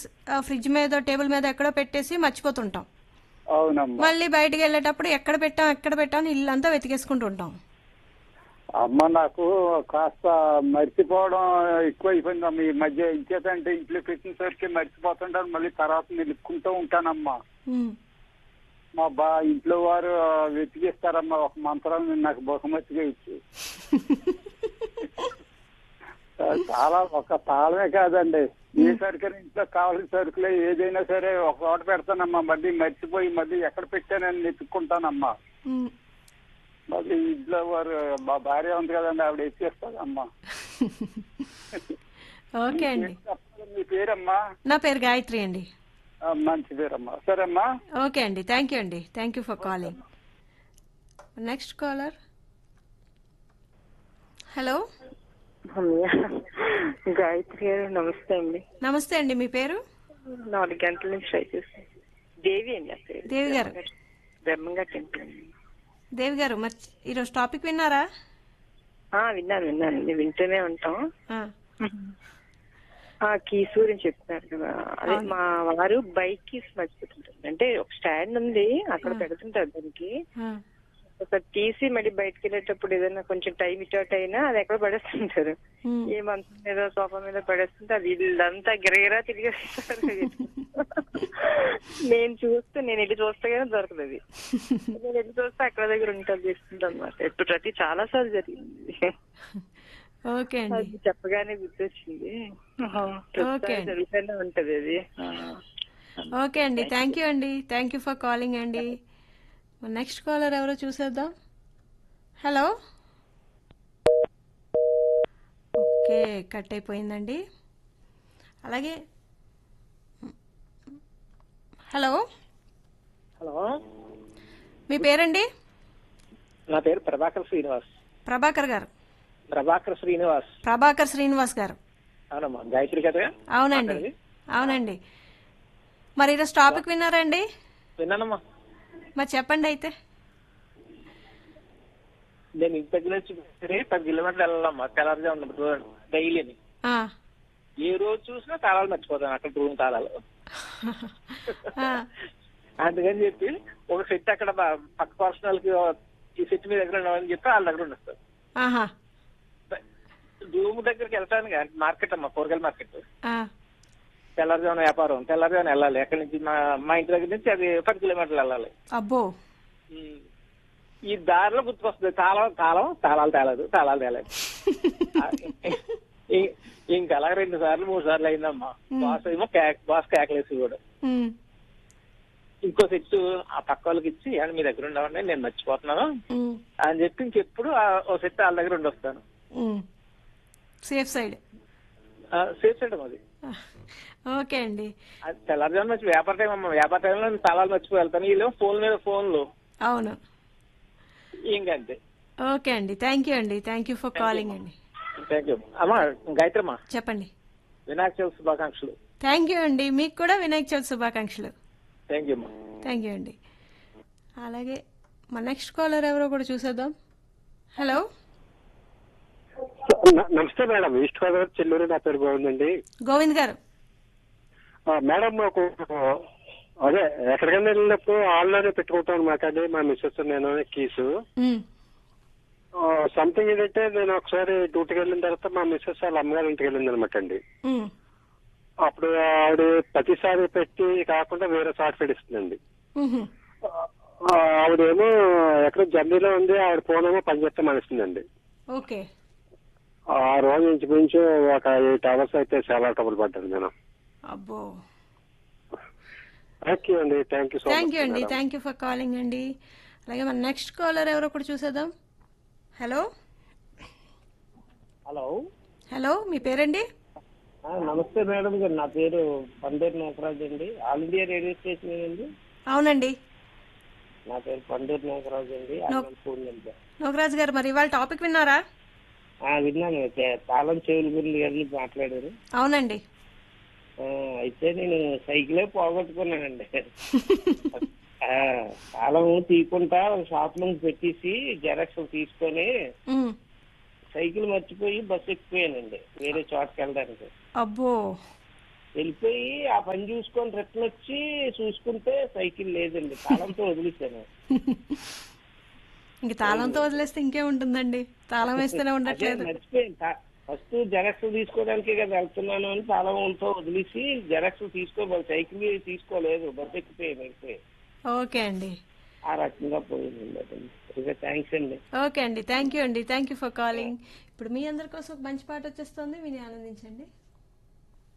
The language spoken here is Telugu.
ఫ్రిడ్జ్ మీద టేబుల్ మీద ఎక్కడో పెట్టేసి మర్చిపోతుంటాం అవునమ్మా మళ్ళీ బయటికి వెళ్ళేటప్పుడు ఎక్కడ పెట్టాం ఎక్కడ పెట్టాం అని ఇల్లంతా వెతికేసుకుంటూ ఉంటాం అమ్మ నాకు కాస్త మర్చిపోవడం ఎక్కువ అయిపోయిందమ్మా ఈ మధ్య ఇంకేతంటే ఇంట్లో పెట్టిన సరికి మర్చిపోతుంటాను మళ్ళీ తర్వాత నిలుపుకుంటూ ఉంటానమ్మా ఉమ్. మా బా ఇంట్లో వారు వెతికిస్తారమ్మా ఒక మంత్రాన్ని నాకు బహుమతిగా ఇచ్చి చాలా ఒక తాళమే కాదండి ఏ సరుకుని ఇంట్లో కావాల్సిన సరుకులే ఏదైనా సరే ఒక చోట పెడతానమ్మా మళ్ళీ మర్చిపోయి మళ్ళీ ఎక్కడ పెట్టానని వెతుక్కుంటానమ్మా ఉమ్. మళ్ళీ ఇంట్లో వారు మా భార్య ఉంది కదండి ఆవిడ ఎత్తేస్తాదమ్మా ఓకే అండి చెప్పాలి మీ పేరమ్మా నా పేరు గాయత్రి అండి ఆ, మంచి పేరమ్మా సరేమ్మా ఓకే అండి థ్యాంక్ యూ అండి thank you for calling next caller hello అమ్మయ్య. గాయత్రి గారు నమస్తే అండి నమస్తే అండి మీ పేరు నాలుగు గంటల నుంచి ట్రై చేస్తాను దేవి అండి నా పేరు దేవి గారు బ్రహ్మంగా టెంపుల్ అండి దేవి గారు మరి ఈరోజు టాపిక్ విన్నారా ఆ, విన్నాను విన్నాను అండి వింటూనే ఉంటాం ఆ, ఆ కీస్ గురించి చెప్తున్నారు కదా అదే అవును. మా వారు బైక్ కీస్ మర్చిపోతుంటారు అంటే ఒక స్టాండ్ ఉంది అక్కడ పెడుతుంటారు దానికి ఆ, ఒక తీసి మళ్ళీ బయటకు వెళ్ళేటప్పుడు ఏదైనా కొంచెం టైం ఇటు అటు అయినా అది ఎక్కడ పడేస్తుంటారు ఉమ్. ఏ మంచం మీద సోఫా మీద పడేస్తుంటే అది ఇల్లంతా గిరగిరా తిరిగేస్తారు నేను చూస్తే నేను వెళ్ళి చూస్తే కానీ దొరకదు అది నేను వెళ్ళి చూస్తే అక్కడ దగ్గర ఉంటుంది తీసుకుంటాను అనమాట ఎప్పుడు ప్రతి చాలా సార్లు జరిగింది ఓకే అండి అది చెప్పగానే గుర్తొచ్చింది ఓకే. ప్రతిసారి జరుగుతూనే ఉంటది అది ఆ. ఓకే అండి థ్యాంక్ యూ అండి థ్యాంక్ యూ ఫర్ కాలింగ్ అండి నెక్స్ట్ కాలర్ ఎవరో చూసేద్దాం హలో ఓకే కట్ అయిపోయిందండి అలాగే హలో హలో మీ పేరండి నా పేరు ప్రభాకర్ శ్రీనివాస్ ప్రభాకర్ గారు ప్రభాకర్ శ్రీనివాస్ ప్రభాకర్ శ్రీనివాస్ గారు అవునమ్మా గాయత్రి కదా అవునండి మాట్లాడేది? అవునండి మరి ఈరోజు టాపిక్ విన్నారండి విన్నానమ్మా మరి చెప్పండి అయితే నేను ఇంటి దగ్గర నుంచి సరే పది కిలోమీటర్లు వెళ్ళాలమ్మా తెల్లారుజాము డైలీని ఆ. ఏ రోజు చూసినా తాళాలు మర్చిపోతాను అక్కడ రూమ్ తాళాలు ఆ. అందుకని చెప్పి ఒక సెట్ అక్కడ బ- పక్క పర్సనల్ కి ఈ సెట్ మీ దగ్గర ఉండవని చెప్పి వాళ్ళ దగ్గర ఉండొస్తారు ఆహా రూమ్ దగ్గరికి వెళ్తాను మార్కెట్ అమ్మా కూరగాయల మార్కెట్ ఆ. తెల్లారుజామున వ్యాపారం తెల్లారుజామున వెళ్ళాలి ఎక్కడి నుంచి మా మా ఇంటి దగ్గర నుంచి అది పది కిలోమీటర్లు వెళ్ళాలి అబ్బో ఉమ్. ఈ దారిలో గుర్తుకొస్తుంది తాళం తాళం తాళాలు తేలేదు తాళాలు తేలేదు ఇ- ఇంకా అలా రెండు సార్లు మూడు సార్లు అయిందమ్మా బాస్ ఏమో కేక్ బాస్ కేకలేసి కూడా ఉమ్. ఇంకో సెట్ ఆ పక్క వాళ్ళకి ఇచ్చి "ఏమండి మీ దగ్గర ఉండవండి నేను మర్చిపోతున్నాను ఉమ్. అని చెప్పి ఇంకెప్పుడు ఆ- ఓ సెట్ వాళ్ళ దగ్గర ఉండొస్తాను ఉమ్. సేఫ్ సైడ్ సేఫ్ సైడ్ అది ఓకే అండి అది తెల్లారుజాము వచ్చి వ్యాపార టైం అమ్మా వ్యాపార టైంలో నేను తాళాలు మర్చిపోయి వెళ్తాను వీళ్ళు ఫోన్ మీద ఫోన్లు అవును ఇంకంతే ఓకే అండి థ్యాంక్ యూ అండి థ్యాంక్ యూ ఫర్ కాలింగ్ అండి థ్యాంక్ యూ అమ్మా గాయత్రమ్మా చెప్పండి వినాయక చవితి శుభాకాంక్షలు థ్యాంక్ యూ అండి మీకు కూడా వినాయక చవితి శుభాకాంక్షలు థ్యాంక్ యూ అమ్మా థ్యాంక్ యూ అండి అలాగే మా నెక్స్ట్ కాలర్ ఎవరో కూడా చూసేద్దాం హలో న- నమస్తే మేడం ఈస్ట్ గోదావరి చెల్లూరు నా పేరు బాగుందండి గోవింద్ గారు మేడం మాకు అదే ఎక్కడికైనా వెళ్ళినప్పుడు ఆన్లైన్ పెట్టుకుంటాం అనమాట అండి మా మిస్సెస్ నేను కీసు ఉమ్. సంథింగ్ ఏంటంటే నేను ఒకసారి డ్యూటీకి వెళ్ళిన తర్వాత మా మిస్సెస్ వాళ్ళ అమ్మగారి ఇంటికి వెళ్ళింది అనమాట అండి ఉమ్. అప్పుడు ఆవిడ ప్రతిసారి పెట్టి కాకుండా వేరే చోట పెట్టిస్తుందండి ఉహు. ఆ, ఆవిడేమో ఎక్కడ జర్నీలో ఉంది ఆవిడ ఫోన్ ఏమో పనిచేస్తే మనిస్తుందండి ఓకే ఆ రోజు ఇంచుమించు ఒక ఎయిట్ అవర్స్ అయితే చాలా ట్రబుల్ పడ్డాను నేను అబ్బో థ్యాంక్ యూ అండి thank you so thank you much అండి madam. Thank you for calling అండి అలాగే మన నెక్స్ట్ కాలర్ ఎవరో కూడా చూసేద్దాం హలో హలో హలో మీ పేరండి ఆ, నమస్తే మేడం గారు నా పేరు పండూరు నోకరాజ్ అండి ఆల్ ఇండియా రేడియో స్టేషన్ అండి అవునండి నా పేరు పండూరు నోకరాజ్ అండి అనంతపూర్ నుంచి నోకరాజ్ గారు మరి ఇవాళ టాపిక్ విన్నారా ఆ, విన్నాను చే- తాళం చెవుల గురించి గారిని మాట్లాడారు అవునండి ఆ, అయితే నేను సైకిలే పోగొట్టుకున్నానండి ఆ, తాళం తీయకుండా షాప్ లో పెట్టేసి జెరాక్స్ తీసుకొని ఉమ్. సైకిల్ మర్చిపోయి బస్సు ఎక్కిపోయానండి వేరే చోటకి వెళ్ళడానికి అబ్బో వెళ్ళిపోయి ఆ పని చూసుకొని రిటర్న్ వచ్చి చూసుకుంటే సైకిల్ లేదండి తాళంతో వదిలేశాను ఇంక తాళంతో వదిలేస్తే ఇంకేముంటుందండి తాళం వేస్తేనే అదే ఉండట్లేదు మర్చిపోయాను ఫస్ట్ జెరాక్స్ తీసుకోవడానికి కదా వెళ్తున్నాను అని తాళంతో వదిలేసి జెరాక్స్ తీసుకోవాలి సైకిల్ తీసుకోలేదు బస్ ఎక్కిపోయాను వెళ్ళిపోయి ఓకే అండి ఆ రకంగా పోయిందండి అతను ఇక థ్యాంక్స్ అండి ఓకే అండి థ్యాంక్ యూ అండి థ్యాంక్ యూ ఫర్ కాలింగ్ ఇప్పుడు మీ అందరి కోసం ఒక మంచి పాట వచ్చేస్తుంది విని ఆనందించండి